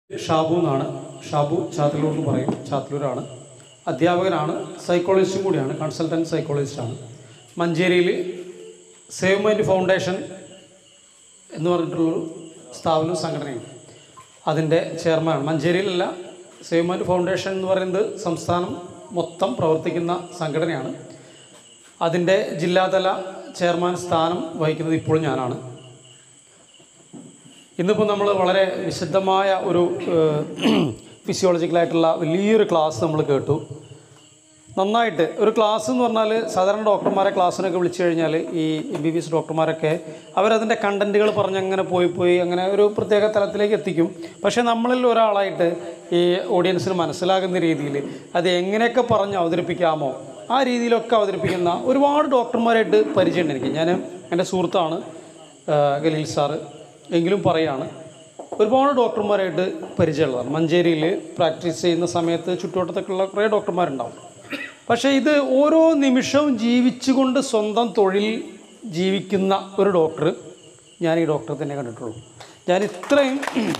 ഷാബു എന്നാണ് ഷാബു ചാത്തലൂർ എന്ന് പറയും ചാത്തലൂരാണ് അധ്യാപകനാണ് സൈക്കോളജിസ്റ്റും കൂടിയാണ് കൺസൾട്ടൻറ്റ് സൈക്കോളജിസ്റ്റാണ് മഞ്ചേരിയിൽ സേവ് മൈൻഡ് ഫൗണ്ടേഷൻ എന്ന് പറഞ്ഞിട്ടുള്ളൊരു സ്ഥാപനവും സംഘടനയും അതിൻ്റെ ചെയർമാനാണ് മഞ്ചേരിയിലല്ല സേവ് മൈൻഡ് ഫൗണ്ടേഷൻ എന്ന് പറയുന്നത് സംസ്ഥാനം മൊത്തം പ്രവർത്തിക്കുന്ന സംഘടനയാണ് അതിൻ്റെ ജില്ലാതല ചെയർമാൻ സ്ഥാനം വഹിക്കുന്നത് ഇപ്പോഴും ഞാനാണ് ഇന്നിപ്പോൾ നമ്മൾ വളരെ വിശദമായ ഒരു ഫിസിയോളജിക്കലായിട്ടുള്ള വലിയൊരു ക്ലാസ് നമ്മൾ കേട്ടു നന്നായിട്ട് ഒരു ക്ലാസ് എന്ന് പറഞ്ഞാൽ സാധാരണ ഡോക്ടർമാരെ ക്ലാസ്സിനൊക്കെ വിളിച്ചു കഴിഞ്ഞാൽ ഈ എം ബി ബി എസ് ഡോക്ടർമാരൊക്കെ അവരതിൻ്റെ കണ്ടൻറ്റുകൾ പറഞ്ഞ് അങ്ങനെ പോയി പോയി അങ്ങനെ ഒരു പ്രത്യേക തലത്തിലേക്ക് എത്തിക്കും പക്ഷേ നമ്മളിൽ ഒരാളായിട്ട് ഈ ഓഡിയൻസിന് മനസ്സിലാകുന്ന രീതിയിൽ അത് എങ്ങനെയൊക്കെ പറഞ്ഞ് അവതരിപ്പിക്കാമോ ആ രീതിയിലൊക്കെ അവതരിപ്പിക്കുന്ന ഒരുപാട് ഡോക്ടർമാരായിട്ട് പരിചയമുണ്ട് എനിക്ക് ഞാൻ എൻ്റെ സുഹൃത്താണ് ആ, ഖലീൽ സാറ് എങ്കിലും പറയാണ് ഒരുപാട് ഡോക്ടർമാരായിട്ട് പരിചയമുള്ളതാണ് മഞ്ചേരിയിൽ പ്രാക്ടീസ് ചെയ്യുന്ന സമയത്ത് ചുറ്റുവട്ടത്തൊക്കെയുള്ള കുറേ ഡോക്ടർമാരുണ്ടാവും പക്ഷേ ഇത് ഓരോ നിമിഷവും ജീവിച്ചുകൊണ്ട് സ്വന്തം തൊഴിൽ ജീവിക്കുന്ന ഒരു ഡോക്ടർ ഞാൻ ഈ ഡോക്ടറെ തന്നെ കണ്ടിട്ടുള്ളൂ ഞാൻ ഇത്രയും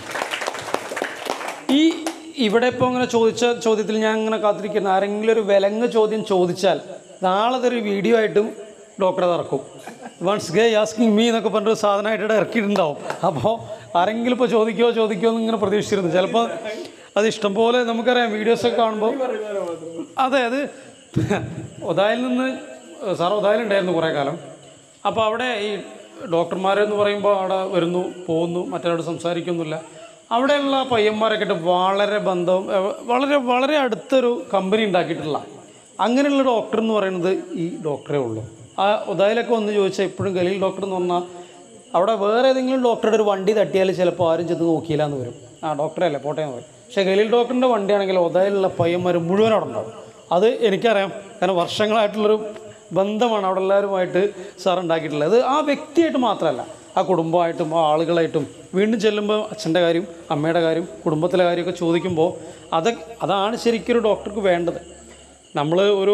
ഈ ഇവിടെ ഇപ്പോൾ അങ്ങനെ ചോദിച്ച ചോദ്യത്തിൽ ഞാൻ അങ്ങനെ കാത്തിരിക്കുന്ന ആരെങ്കിലും ഒരു വിലങ്ങ് ചോദ്യം ചോദിച്ചാൽ നാളെ അതൊരു വീഡിയോ ആയിട്ടും ഡോക്ടറെ അത് ഇറക്കും വൺസ് ഗേ ആസ്കിങ് മീ എന്നൊക്കെ പറഞ്ഞൊരു സാധനമായിട്ട് ഇവിടെ ഇറക്കിയിട്ടുണ്ടാവും അപ്പോൾ ആരെങ്കിലും ഇപ്പോൾ ചോദിക്കുമോ ചോദിക്കുമോ എന്ന് ഇങ്ങനെ പ്രതീക്ഷിച്ചിരുന്നു ചിലപ്പോൾ അത് ഇഷ്ടംപോലെ നമുക്കറിയാം വീഡിയോസൊക്കെ കാണുമ്പോൾ അതെ അത് ഒതായിൽ നിന്ന് സാർ ഒതായിലുണ്ടായിരുന്നു കുറേ കാലം അപ്പോൾ അവിടെ ഈ ഡോക്ടർമാരെന്ന് പറയുമ്പോൾ അവിടെ വരുന്നു പോകുന്നു മറ്റവരോട് സംസാരിക്കുന്നില്ല അവിടെയുള്ള പയ്യന്മാരൊക്കെ ആയിട്ട് വളരെ ബന്ധവും ഏഹ്, വളരെ വളരെ അടുത്തൊരു കമ്പനി ഉണ്ടാക്കിയിട്ടുള്ള അങ്ങനെയുള്ള ഡോക്ടർ എന്ന് പറയുന്നത് ഈ ഡോക്ടറേ ഉള്ളൂ ആ ഒതായിലൊക്കെ വന്ന് ചോദിച്ചാൽ ഇപ്പോഴും ഗലീൽ ഡോക്ടർ എന്ന് പറഞ്ഞാൽ അവിടെ വേറെ ഏതെങ്കിലും ഡോക്ടറുടെ ഒരു വണ്ടി തട്ടിയാൽ ചിലപ്പോൾ ആരും ചെന്ന് നോക്കിയില്ല എന്ന് വരും ആ ഡോക്ടറെ അല്ലേ പോട്ടെ എന്ന് പറയും പക്ഷേ ഗലീൽ ഡോക്ടറിൻ്റെ വണ്ടിയാണെങ്കിൽ ഒതായിലുള്ള പയ്യന്മാർ മുഴുവൻ അവിടെ ഉണ്ടാവും അത് എനിക്കറിയാം കാരണം വർഷങ്ങളായിട്ടുള്ളൊരു ബന്ധമാണ് അവിടെ എല്ലാവരുമായിട്ട് സാർ ഉണ്ടാക്കിയിട്ടുള്ളത് അത് ആ വ്യക്തിയായിട്ട് മാത്രമല്ല ആ കുടുംബമായിട്ടും ആ ആളുകളായിട്ടും വീണ്ടും ചെല്ലുമ്പോൾ അച്ഛൻ്റെ കാര്യം അമ്മയുടെ കാര്യം കുടുംബത്തിലെ കാര്യമൊക്കെ ചോദിക്കുമ്പോൾ അത് അതാണ് ശരിക്കും ഒരു ഡോക്ടർക്ക് വേണ്ടത് നമ്മൾ ഒരു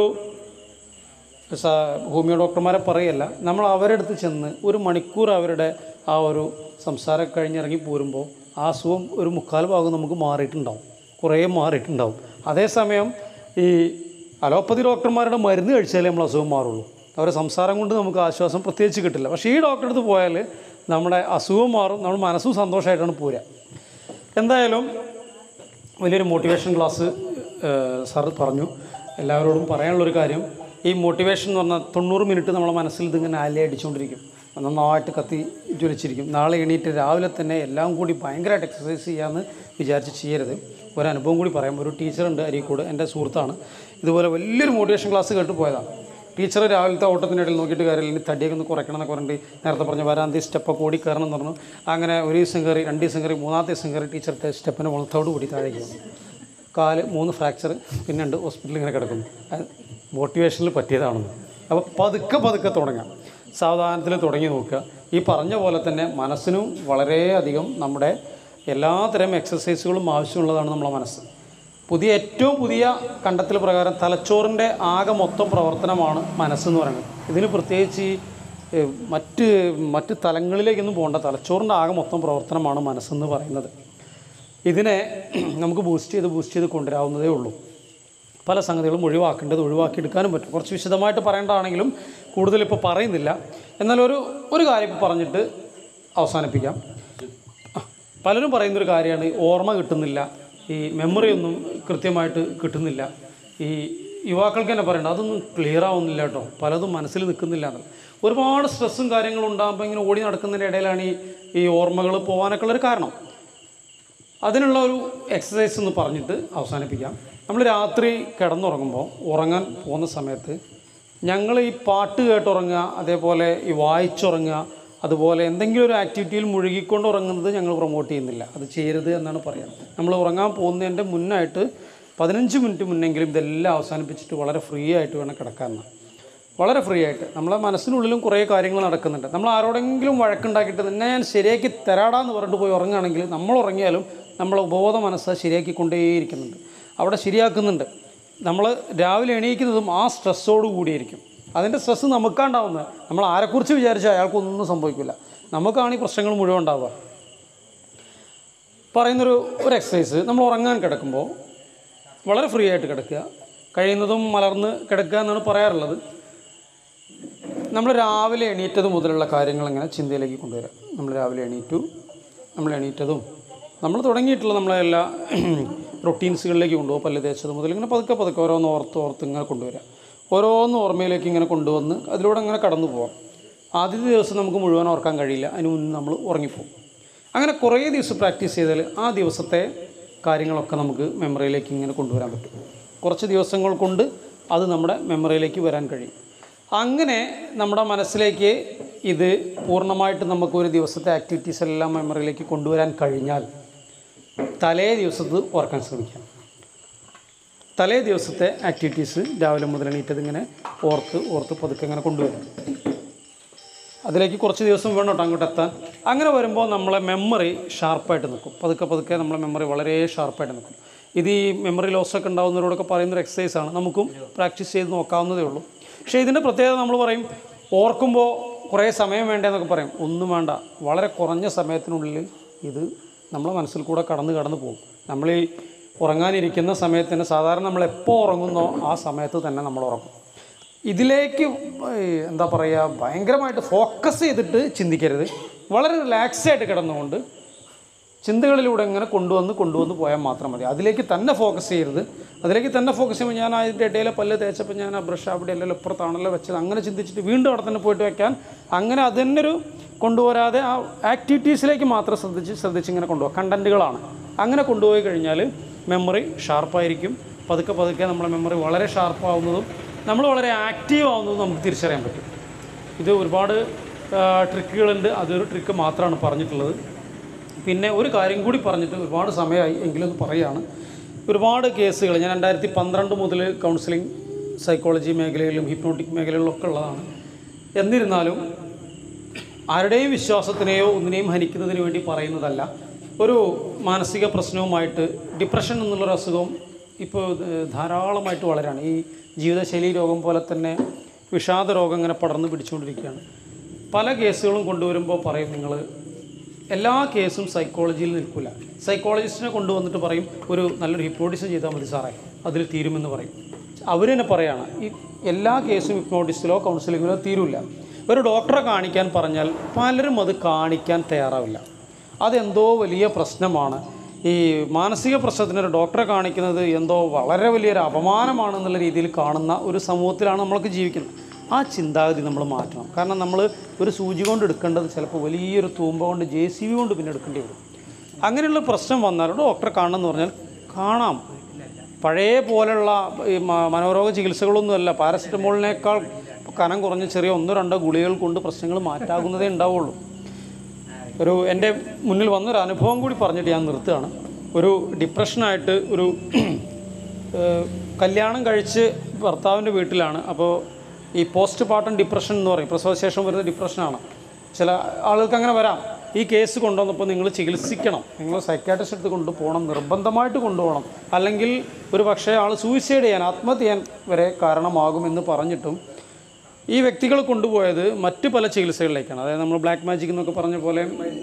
സ- ഹോമിയോ ഡോക്ടർമാരെ പറയല്ല നമ്മൾ അവരുടെ അടുത്ത് ചെന്ന് ഒരു മണിക്കൂർ അവരുടെ ആ ഒരു സംസാരം കഴിഞ്ഞിറങ്ങി പോരുമ്പോൾ ആ അസുഖം ഒരു മുക്കാൽ ഭാഗം നമുക്ക് മാറിയിട്ടുണ്ടാവും കുറേ മാറിയിട്ടുണ്ടാവും അതേസമയം ഈ അലോപ്പതി ഡോക്ടർമാരുടെ മരുന്ന് കഴിച്ചാലേ നമ്മൾ അസുഖം മാറുള്ളൂ അവരുടെ സംസാരം കൊണ്ട് നമുക്ക് ആശ്വാസം പ്രത്യേകിച്ച് കിട്ടില്ല പക്ഷേ ഈ ഡോക്ടറെ അടുത്ത് പോയാൽ നമ്മുടെ അസുഖം മാറും നമ്മൾ മനസ്സും സന്തോഷമായിട്ടാണ് പോരുക എന്തായാലും വലിയൊരു മോട്ടിവേഷൻ ക്ലാസ് സാർ പറഞ്ഞു എല്ലാവരോടും പറയാനുള്ളൊരു കാര്യം ഈ മോട്ടിവേഷൻ എന്ന് പറഞ്ഞാൽ തൊണ്ണൂറ് മിനിറ്റ് നമ്മളെ മനസ്സിൽ ഇതിങ്ങനെ അലേ അടിച്ചുകൊണ്ടിരിക്കും നന്നായിട്ട് കത്തി ജ്വലിച്ചിരിക്കും നാളെ എണീറ്റ് രാവിലെ തന്നെ എല്ലാം കൂടി ഭയങ്കരമായിട്ട് എക്സസൈസ് ചെയ്യാമെന്ന് വിചാരിച്ച് ചെയ്യരുത് ഒരനുഭവം കൂടി പറയാം ഒരു ടീച്ചറുണ്ട് അരീക്കോട് എൻ്റെ സുഹൃത്താണ് ഇതുപോലെ വലിയൊരു മോട്ടിവേഷൻ ക്ലാസ് കേട്ട് പോയതാണ് ടീച്ചർ രാവിലത്തെ ഓട്ടത്തിനിടയിൽ നോക്കിയിട്ട് കാര്യമില്ല ഇനി തടിയൊക്കെ ഒന്ന് കുറയ്ക്കണം എന്നൊക്കെ പറഞ്ഞിട്ട് നേരത്തെ പറഞ്ഞ വരാന്തി സ്റ്റെപ്പൊക്കെ ഓടി കയറണം എന്ന് പറഞ്ഞു അങ്ങനെ ഒരു ദിവസം കയറി രണ്ട് ദിവസം കയറി മൂന്നാമത്തെ ദിവസം കയറി ടീച്ചറുടെ സ്റ്റെപ്പിന് മുളത്തോട് കൂടി താഴേക്ക് വന്നു കാല് മൂന്ന് ഫ്രാക്ചർ പിന്നെ ഉണ്ട് ഹോസ്പിറ്റലിൽ ഇങ്ങനെ കിടക്കുന്നു അത് മോട്ടിവേഷനിൽ പറ്റിയതാണെന്ന് അപ്പോൾ പതുക്കെ പതുക്കെ തുടങ്ങാം സാവധാനത്തിൽ തുടങ്ങി നോക്കുക ഈ പറഞ്ഞ പോലെ തന്നെ മനസ്സിനും വളരെയധികം നമ്മുടെ എല്ലാത്തരം എക്സസൈസുകളും ആവശ്യമുള്ളതാണ് നമ്മളെ മനസ്സ് പുതിയ ഏറ്റവും പുതിയ കണ്ടെത്തൽ പ്രകാരം തലച്ചോറിൻ്റെ ആകെ മൊത്തം പ്രവർത്തനമാണ് മനസ്സെന്ന് പറയുന്നത് ഇതിന് പ്രത്യേകിച്ച് ഈ ഏഹ്, മറ്റ് മറ്റ് തലങ്ങളിലേക്കൊന്നും പോകേണ്ട തലച്ചോറിൻ്റെ ആകെ മൊത്തം പ്രവർത്തനമാണ് മനസ്സെന്ന് പറയുന്നത് ഇതിനെ നമുക്ക് ബൂസ്റ്റ് ചെയ്ത് ബൂസ്റ്റ് ചെയ്ത് കൊണ്ടുവരാവുന്നതേ ഉള്ളൂ പല സംഗതികളും ഒഴിവാക്കേണ്ടത് ഒഴിവാക്കിയെടുക്കാനും പറ്റും കുറച്ച് വിശദമായിട്ട് പറയേണ്ടതാണെങ്കിലും കൂടുതൽ ഇപ്പോൾ പറയുന്നില്ല എന്നാൽ ഒരു ഒരു കാര്യം ഇപ്പോൾ പറഞ്ഞിട്ട് അവസാനിപ്പിക്കാം ആ, പലരും പറയുന്നൊരു കാര്യമാണ് ഓർമ്മ കിട്ടുന്നില്ല ഈ മെമ്മറി ഒന്നും കൃത്യമായിട്ട് കിട്ടുന്നില്ല ഈ യുവാക്കൾക്ക് തന്നെ പറയണ്ട അതൊന്നും ക്ലിയർ ആവുന്നില്ല കേട്ടോ പലതും മനസ്സിൽ നിൽക്കുന്നില്ല എന്ന് ഒരുപാട് സ്ട്രെസ്സും കാര്യങ്ങളും ഉണ്ടാകുമ്പോൾ ഇങ്ങനെ ഓടി നടക്കുന്നതിൻ്റെ ഇടയിലാണ് ഈ ഈ ഓർമ്മകൾ പോകാനൊക്കെ ഉള്ളൊരു കാരണം അതിനുള്ള ഒരു എക്സസൈസ് എന്ന് പറഞ്ഞിട്ട് അവസാനിപ്പിക്കാം നമ്മൾ രാത്രി കിടന്നുറങ്ങുമ്പോൾ ഉറങ്ങാൻ പോകുന്ന സമയത്ത് ഞങ്ങൾ ഈ പാട്ട് കേട്ടുറങ്ങുക അതേപോലെ ഈ വായിച്ചുറങ്ങുക അതുപോലെ എന്തെങ്കിലും ഒരു ആക്ടിവിറ്റിയിൽ മുഴുകിക്കൊണ്ട് ഉറങ്ങുന്നത് ഞങ്ങൾ പ്രൊമോട്ട് ചെയ്യുന്നില്ല അത് ചെയ്യരുത് എന്നാണ് പറയുന്നത് നമ്മൾ ഉറങ്ങാൻ പോകുന്നതിൻ്റെ മുന്നായിട്ട് പതിനഞ്ച് മിനിറ്റ് മുന്നെങ്കിലും ഇതെല്ലാം അവസാനിപ്പിച്ചിട്ട് വളരെ ഫ്രീ ആയിട്ട് വേണം കിടക്കാമെന്നാണ് വളരെ ഫ്രീ ആയിട്ട് നമ്മളെ മനസ്സിനുള്ളിലും കുറേ കാര്യങ്ങൾ നടക്കുന്നുണ്ട് നമ്മൾ ആരോടെങ്കിലും വഴക്കുണ്ടാക്കിയിട്ട് നിന്നെ ഞാൻ ശരിയാക്കി തരാടാന്ന് പറഞ്ഞിട്ട് പോയി ഉറങ്ങുകയാണെങ്കിൽ നമ്മൾ ഉറങ്ങിയാലും നമ്മളെ ഉപബോധ മനസ്സ് ശരിയാക്കിക്കൊണ്ടേയിരിക്കുന്നുണ്ട് അവിടെ ശരിയാക്കുന്നുണ്ട് നമ്മൾ രാവിലെ എണീക്കുന്നതും ആ സ്ട്രെസ്സോട് കൂടിയായിരിക്കും അതിൻ്റെ സ്ട്രെസ്സ് നമുക്കാണ്ടാവുന്നത് നമ്മൾ ആരെക്കുറിച്ച് വിചാരിച്ചാൽ അയാൾക്കൊന്നും സംഭവിക്കില്ല നമുക്കാണ് ഈ പ്രശ്നങ്ങൾ മുഴുവൻ ഉണ്ടാവുക പറയുന്നൊരു ഒരു എക്സസൈസ് നമ്മൾ ഉറങ്ങാൻ കിടക്കുമ്പോൾ വളരെ ഫ്രീ ആയിട്ട് കിടക്കുക കഴിയുന്നതും മലർന്ന് കിടക്കുക എന്നാണ് പറയാറുള്ളത് നമ്മൾ രാവിലെ എണീറ്റത് മുതലുള്ള കാര്യങ്ങൾ ഇങ്ങനെ ചിന്തയിലേക്ക് കൊണ്ടുവരാം നമ്മൾ രാവിലെ എണീറ്റു നമ്മൾ എണീറ്റതും നമ്മൾ തുടങ്ങിയിട്ടുള്ള നമ്മളെ എല്ലാ റൊട്ടീൻസുകളിലേക്ക് കൊണ്ടുപോകും പല്ല് തേച്ചത് മുതൽ ഇങ്ങനെ പതുക്കെ പതുക്കെ ഓരോന്ന് ഓർത്ത് ഓർത്ത് ഇങ്ങനെ കൊണ്ടുവരാം ഓരോന്ന് ഓർമ്മയിലേക്ക് ഇങ്ങനെ കൊണ്ടുവന്ന് അതിലൂടെ അങ്ങനെ കടന്നു പോവാം ആദ്യത്തെ ദിവസം നമുക്ക് മുഴുവൻ ഓർക്കാൻ കഴിയില്ല അതിന് മുന്നേ നമ്മൾ ഉറങ്ങിപ്പോകും അങ്ങനെ കുറേ ദിവസം പ്രാക്ടീസ് ചെയ്താൽ ആ ദിവസത്തെ കാര്യങ്ങളൊക്കെ നമുക്ക് മെമ്മറിയിലേക്ക് ഇങ്ങനെ കൊണ്ടുവരാൻ പറ്റും കുറച്ച് ദിവസങ്ങൾ കൊണ്ട് അത് നമ്മുടെ മെമ്മറിയിലേക്ക് വരാൻ കഴിയും അങ്ങനെ നമ്മുടെ മനസ്സിലേക്ക് ഇത് പൂർണ്ണമായിട്ട് നമുക്ക് ഒരു ദിവസത്തെ ആക്ടിവിറ്റീസ് എല്ലാം മെമ്മറിയിലേക്ക് കൊണ്ടുവരാൻ കഴിഞ്ഞാൽ തലേ ദിവസത്ത് ഓർക്കാൻ ശ്രമിക്കാം തലേ ദിവസത്തെ ആക്ടിവിറ്റീസ് രാവിലെ മുതൽ എണീറ്റത് ഇങ്ങനെ ഓർത്ത് ഓർത്ത് പതുക്കെ ഇങ്ങനെ കൊണ്ടുവരും അതിലേക്ക് കുറച്ച് ദിവസം വേണം കേട്ടോ അങ്ങോട്ട് എത്താൻ അങ്ങനെ വരുമ്പോൾ നമ്മളെ മെമ്മറി ഷാർപ്പായിട്ട് നിൽക്കും പതുക്കെ പതുക്കെ നമ്മളെ മെമ്മറി വളരെ ഷാർപ്പായിട്ട് നിൽക്കും ഇത് ഈ മെമ്മറി ലോസൊക്കെ ഉണ്ടാകുന്നവരോടൊക്കെ പറയുന്നൊരു എക്സസൈസാണ് നമുക്കും പ്രാക്ടീസ് ചെയ്ത് നോക്കാവുന്നതേ ഉള്ളൂ പക്ഷേ ഇതിൻ്റെ പ്രത്യേകത നമ്മൾ പറയും ഓർക്കുമ്പോൾ കുറേ സമയം വേണ്ടതെന്നൊക്കെ പറയും ഒന്നും വേണ്ട വളരെ കുറഞ്ഞ സമയത്തിനുള്ളിൽ ഇത് നമ്മളെ മനസ്സിൽ കൂടെ കടന്ന് കടന്ന് പോകും നമ്മൾ ഈ ഉറങ്ങാനിരിക്കുന്ന സമയത്തിന് സാധാരണ നമ്മൾ എപ്പോൾ ഉറങ്ങുന്നോ ആ സമയത്ത് തന്നെ നമ്മൾ ഉറങ്ങും ഇതിലേക്ക് ഏഹ്, എന്താ പറയുക ഭയങ്കരമായിട്ട് ഫോക്കസ് ചെയ്തിട്ട് ചിന്തിക്കരുത് വളരെ റിലാക്സ് ആയിട്ട് കിടന്നുകൊണ്ട് ചിന്തകളിലൂടെ ഇങ്ങനെ കൊണ്ടുവന്ന് കൊണ്ടുവന്ന് പോയാൽ മാത്രം മതി അതിലേക്ക് തന്നെ ഫോക്കസ് ചെയ്യരുത് അതിലേക്ക് തന്നെ ഫോക്കസ് ചെയ്യുമ്പോൾ ഞാൻ അതിൻ്റെ ഇടയിലെ പല്ല് തേച്ചപ്പോൾ ഞാൻ ആ ബ്രഷ് അവിടെ അല്ലല്ലോ ഇപ്പുറത്താണല്ലോ വെച്ചത് അങ്ങനെ ചിന്തിച്ചിട്ട് വീണ്ടും അവിടെ തന്നെ പോയിട്ട് വെക്കാൻ അങ്ങനെ അതിൻ്റെ ഒരു കൊണ്ടുവരാതെ ആ ആക്ടിവിറ്റീസിലേക്ക് മാത്രം ശ്രദ്ധിച്ച് ശ്രദ്ധിച്ച് ഇങ്ങനെ കൊണ്ടുപോകുക കണ്ടൻറ്റുകളാണ് അങ്ങനെ കൊണ്ടുപോയി കഴിഞ്ഞാൽ മെമ്മറി ഷാർപ്പായിരിക്കും പതുക്കെ പതുക്കെ നമ്മുടെ മെമ്മറി വളരെ ഷാർപ്പാവുന്നതും നമ്മൾ വളരെ ആക്റ്റീവ് ആവുന്നതും നമുക്ക് തിരിച്ചറിയാൻ പറ്റും ഇത് ഒരുപാട് ട്രിക്കുകളുണ്ട് അതൊരു ട്രിക്ക് മാത്രമാണ് പറഞ്ഞിട്ടുള്ളത് പിന്നെ ഒരു കാര്യം കൂടി പറഞ്ഞിട്ട് ഒരുപാട് സമയമായി എങ്കിലും ഒന്ന് പറയുകയാണ് ഒരുപാട് കേസുകൾ ഞാൻ രണ്ടായിരത്തി പന്ത്രണ്ട് മുതൽ കൗൺസിലിംഗ് സൈക്കോളജി മേഖലയിലും ഹിപ്നോട്ടിക് മേഖലകളിലൊക്കെ ഉള്ളതാണ് എന്നിരുന്നാലും ആരുടെയും വിശ്വാസത്തിനെയോ ഒന്നിനെയും ഹനിക്കുന്നതിന് വേണ്ടി പറയുന്നതല്ല ഒരു മാനസിക പ്രശ്നവുമായിട്ട് ഡിപ്രഷൻ എന്നുള്ളൊരു അസുഖം ഇപ്പോൾ ഏഹ്, ധാരാളമായിട്ട് വളരാണ് ഈ ജീവിതശൈലി രോഗം പോലെ തന്നെ വിഷാദ രോഗം ഇങ്ങനെ പടർന്നു പിടിച്ചുകൊണ്ടിരിക്കുകയാണ് പല കേസുകളും കൊണ്ടുവരുമ്പോൾ പറയും നിങ്ങൾ എല്ലാ കേസും സൈക്കോളജിയിൽ നിൽക്കില്ല സൈക്കോളജിസ്റ്റിനെ കൊണ്ടുവന്നിട്ട് പറയും ഒരു നല്ലൊരു ഹിപ്നോട്ടിസം ചെയ്താൽ മതി സാറേ അതിൽ തീരുമെന്ന് പറയും അവർ തന്നെ പറയാണ് ഈ എല്ലാ കേസും ഹിപ്നോട്ടിസിലോ കൗൺസിലിങ്ങിലോ തീരില്ല ഒരു ഡോക്ടറെ കാണിക്കാൻ പറഞ്ഞാൽ പലരും അത് കാണിക്കാൻ തയ്യാറാവില്ല അതെന്തോ വലിയ പ്രശ്നമാണ് ഈ മാനസിക പ്രശ്നത്തിന് ഒരു ഡോക്ടറെ കാണിക്കുന്നത് എന്തോ വളരെ വലിയൊരു അപമാനമാണെന്നുള്ള രീതിയിൽ കാണുന്ന ഒരു സമൂഹത്തിലാണ് നമ്മളൊക്കെ ജീവിക്കുന്നത് ആ ചിന്താഗതി നമ്മൾ മാറ്റണം കാരണം നമ്മൾ ഒരു സൂചി കൊണ്ട് എടുക്കേണ്ടത് ചിലപ്പോൾ വലിയൊരു തൂമ്പ കൊണ്ട് ജെ സി ബി കൊണ്ട് പിന്നെ എടുക്കേണ്ടി വരും അങ്ങനെയുള്ള പ്രശ്നം വന്നാൽ ഡോക്ടറെ കാണണം എന്ന് പറഞ്ഞാൽ കാണാം പഴയ പോലുള്ള ഈ മ- മനോരോഗ ചികിത്സകളൊന്നുമല്ല പാരസെറ്റമോളിനേക്കാൾ കനം കുറഞ്ഞ ചെറിയ ഒന്നോ രണ്ടോ ഗുളികൾ കൊണ്ട് പ്രശ്നങ്ങൾ മാറ്റാകുന്നതേ ഉണ്ടാവുള്ളൂ ഒരു എൻ്റെ മുന്നിൽ വന്നൊരു അനുഭവം കൂടി പറഞ്ഞിട്ട് ഞാൻ നിർത്തുകയാണ് ഒരു ഡിപ്രഷനായിട്ട് ഒരു ഏഹ്, കല്യാണം കഴിച്ച് ഭർത്താവിൻ്റെ വീട്ടിലാണ് അപ്പോൾ ഈ പോസ്റ്റ് പാർട്ടം ഡിപ്രഷൻ എന്ന് പറയും പ്രസവശേഷം വരുന്ന ഡിപ്രഷനാണ് ചില ആളുകൾക്ക് അങ്ങനെ വരാം ഈ കേസ് കൊണ്ടുവന്നപ്പോൾ നിങ്ങൾ ചികിത്സിക്കണം നിങ്ങൾ സൈക്കാട്രിസ്റ്റ് അടുത്ത് കൊണ്ടുപോകണം നിർബന്ധമായിട്ട് കൊണ്ടുപോകണം അല്ലെങ്കിൽ ഒരു പക്ഷേ ആൾ സൂയിസൈഡ് ചെയ്യാൻ ആത്മഹത്യ ചെയ്യാൻ വരെ കാരണമാകുമെന്ന് പറഞ്ഞിട്ടും ഈ വ്യക്തികൾ കൊണ്ടുപോയത് മറ്റ് പല ചികിത്സകളിലേക്കാണ് അതായത് നമ്മൾ ബ്ലാക്ക് മാജിക് എന്നൊക്കെ പറഞ്ഞ പോലെ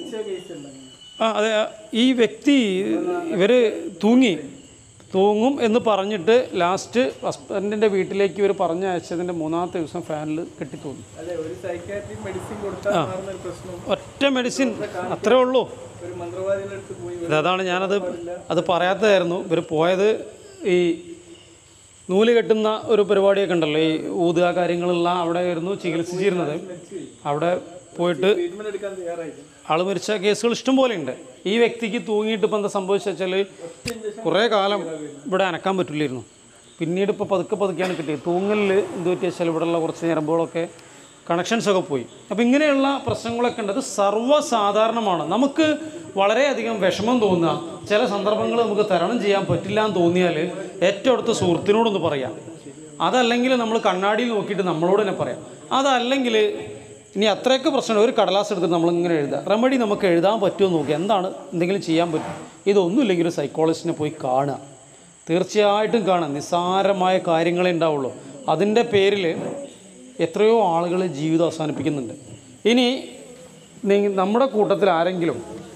ആ അതെ ആ, ഈ വ്യക്തി ഇവർ തൂങ്ങി തൂങ്ങും എന്ന് പറഞ്ഞിട്ട് ലാസ്റ്റ് ഹസ്ബൻഡിൻ്റെ വീട്ടിലേക്ക് ഇവർ പറഞ്ഞയച്ചതിൻ്റെ മൂന്നാമത്തെ ദിവസം ഫാനിൽ കെട്ടിത്തൂങ്ങി അല്ലെ ഒരു സൈക്കാട്രിക് മെഡിസിൻ കൊടുത്താൽ മാറുന്ന ഒരു പ്രശ്നം ഒറ്റ മെഡിസിൻ അത്രേ ഉള്ളൂ ഒരു മന്ത്രവാദിയുടെ അടുത്ത് പോയി ഇത് അതാണ് ഞാനത് അത് പറയാത്തതായിരുന്നു ഇവർ പോയത് ഈ നൂല് കെട്ടുന്ന ഒരു പരിപാടിയൊക്കെ ഉണ്ടല്ലോ ഈ ഊതുക കാര്യങ്ങളുള്ള അവിടെ ആയിരുന്നു ചികിത്സിച്ചിരുന്നത് അവിടെ പോയിട്ട് ട്രീറ്റ്മെന്റ് എടുക്കാൻ തയ്യാറായിരിക്കും ആൾ മരിച്ച കേസുകൾ ഇഷ്ടം പോലെ ഉണ്ട് ഈ വ്യക്തിക്ക് തൂങ്ങിയിട്ട് ഇപ്പം എന്താ സംഭവിച്ചു വെച്ചാൽ കുറേ കാലം ഇവിടെ അനക്കാൻ പറ്റില്ലായിരുന്നു പിന്നീട് ഇപ്പോൾ പതുക്കെ പതുക്കെയാണ് കിട്ടിയത് തൂങ്ങലിൽ എന്ത് പറ്റിയ വെച്ചാൽ ഇവിടെയുള്ള കുറച്ച് ഞരമ്പുകളൊക്കെ കണക്ഷൻസ് ഒക്കെ പോയി അപ്പോൾ ഇങ്ങനെയുള്ള പ്രശ്നങ്ങളൊക്കെ ഉണ്ട് അത് സർവ്വസാധാരണമാണ് നമുക്ക് വളരെയധികം വിഷമം തോന്നുക ചില സന്ദർഭങ്ങൾ നമുക്ക് തരണം ചെയ്യാൻ പറ്റില്ല എന്ന് തോന്നിയാൽ ഏറ്റവും അടുത്ത സുഹൃത്തിനോടൊന്ന് പറയാം അതല്ലെങ്കിൽ നമ്മൾ കണ്ണാടിയിൽ നോക്കിയിട്ട് നമ്മളോട് തന്നെ പറയാം അതല്ലെങ്കിൽ ഇനി അത്രയൊക്കെ പ്രശ്നം ഒരു കടലാസ് എടുത്തിട്ട് നമ്മളിങ്ങനെ എഴുതുക റെമഡി നമുക്ക് എഴുതാൻ പറ്റുമോ എന്ന് നോക്കി എന്താണ് എന്തെങ്കിലും ചെയ്യാൻ പറ്റും ഇതൊന്നുമില്ലെങ്കിൽ ഒരു സൈക്കോളജിസ്റ്റിനെ പോയി കാണുക തീർച്ചയായിട്ടും കാണുക നിസ്സാരമായ കാര്യങ്ങളേ ഉണ്ടാവുള്ളൂ അതിൻ്റെ പേരിൽ എത്രയോ ആളുകൾ ജീവിതം അവസാനിപ്പിക്കുന്നുണ്ട് ഇനി നി- നമ്മുടെ കൂട്ടത്തിൽ ആരെങ്കിലും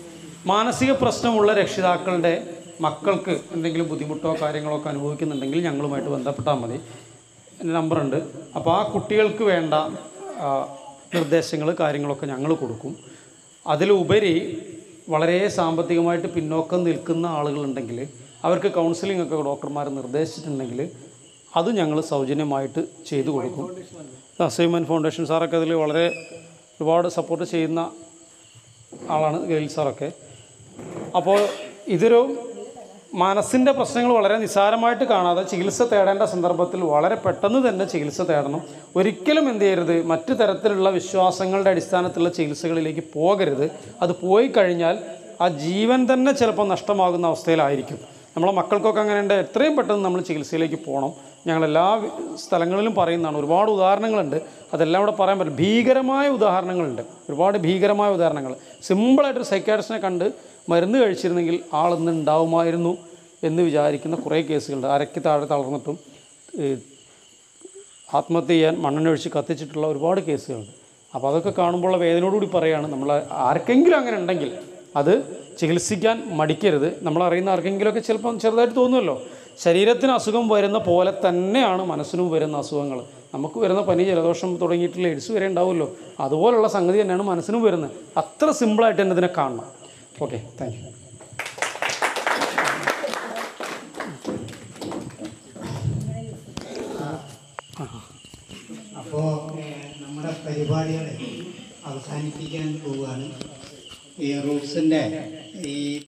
മാനസിക പ്രശ്നമുള്ള രക്ഷിതാക്കളുടെ മക്കൾക്ക് എന്തെങ്കിലും ബുദ്ധിമുട്ടോ കാര്യങ്ങളോ ഒക്കെ അനുഭവിക്കുന്നുണ്ടെങ്കിൽ ഞങ്ങളുമായിട്ട് ബന്ധപ്പെട്ടാൽ മതി എൻ്റെ നമ്പറുണ്ട് അപ്പോൾ ആ കുട്ടികൾക്ക് വേണ്ട നിർദ്ദേശങ്ങൾ കാര്യങ്ങളൊക്കെ ഞങ്ങൾ കൊടുക്കും അതിലുപരി വളരെ സാമ്പത്തികമായിട്ട് പിന്നോക്കം നിൽക്കുന്ന ആളുകളുണ്ടെങ്കിൽ അവർക്ക് കൗൺസിലിംഗ് ഒക്കെ ഡോക്ടർമാർ നിർദ്ദേശിച്ചിട്ടുണ്ടെങ്കിൽ അത് ഞങ്ങൾ സൗജന്യമായിട്ട് ചെയ്തു കൊടുക്കും അസൈൻമെൻ ഫൗണ്ടേഷൻ സാറൊക്കെ അതിൽ വളരെ ഒരുപാട് സപ്പോർട്ട് ചെയ്യുന്ന ആളാണ് ഗെയിൽ സാറൊക്കെ അപ്പോൾ ഇതൊരു മനസ്സിൻ്റെ പ്രശ്നങ്ങൾ വളരെ നിസ്സാരമായിട്ട് കാണാതെ ചികിത്സ തേടേണ്ട സന്ദർഭത്തിൽ വളരെ പെട്ടെന്ന് തന്നെ ചികിത്സ തേടണം ഒരിക്കലും എന്ത് ചെയ്യരുത് മറ്റു തരത്തിലുള്ള വിശ്വാസങ്ങളുടെ അടിസ്ഥാനത്തിലുള്ള ചികിത്സകളിലേക്ക് പോകരുത് അത് പോയി കഴിഞ്ഞാൽ ആ ജീവൻ തന്നെ ചിലപ്പോൾ നഷ്ടമാകുന്ന അവസ്ഥയിലായിരിക്കും നമ്മളെ മക്കൾക്കൊക്കെ അങ്ങനെ ഉണ്ട് എത്രയും പെട്ടെന്ന് നമ്മൾ ചികിത്സയിലേക്ക് പോകണം ഞങ്ങൾ എല്ലാ വി- സ്ഥലങ്ങളിലും പറയുന്നതാണ് ഒരുപാട് ഉദാഹരണങ്ങളുണ്ട് അതെല്ലാം ഇവിടെ പറയാൻ പറ്റില്ല ഭീകരമായ ഉദാഹരണങ്ങളുണ്ട് ഒരുപാട് ഭീകരമായ ഉദാഹരണങ്ങൾ സിമ്പിളായിട്ടൊരു സൈക്കാട്രിസ്റ്റിനെ കണ്ട് മരുന്ന് കഴിച്ചിരുന്നെങ്കിൽ ആളിന്ന് ഉണ്ടാവുമായിരുന്നു എന്ന് വിചാരിക്കുന്ന കുറേ കേസുകളുണ്ട് അരയ്ക്ക് താഴെ തളർന്നിട്ടും ഏഹ്, ആത്മഹത്യ ചെയ്യാൻ മണ്ണെണ്ണ കത്തിച്ചിട്ടുള്ള ഒരുപാട് കേസുകളുണ്ട് അപ്പോൾ അതൊക്കെ കാണുമ്പോൾ ഉള്ള വേദനയോടുകൂടി പറയുകയാണ് നമ്മൾ ആർക്കെങ്കിലും അങ്ങനെ ഉണ്ടെങ്കിൽ അത് ചികിത്സിക്കാൻ മടിക്കരുത് നമ്മൾ അറിയുന്ന ആർക്കെങ്കിലുമൊക്കെ ചിലപ്പം ചെറുതായിട്ട് തോന്നുമല്ലോ ശരീരത്തിന് അസുഖം വരുന്ന പോലെ തന്നെയാണ് മനസ്സിനും വരുന്ന അസുഖങ്ങൾ നമുക്ക് വരുന്ന പനി ജലദോഷം തുടങ്ങിയിട്ടുള്ള എയ്ഡ്സ് വരെ ഉണ്ടാവുമല്ലോ അതുപോലുള്ള സംഗതി തന്നെയാണ് മനസ്സിനും വരുന്നത് അത്ര സിമ്പിളായിട്ട് തന്നെ ഇതിനെ കാണണം ഓക്കെ താങ്ക് യു അപ്പോൾ നമ്മുടെ പരിപാടികൾ അവസാനിപ്പിക്കാൻ പോവുകയാണ് ഈ റൂട്ട്സിൻ്റെ ഈ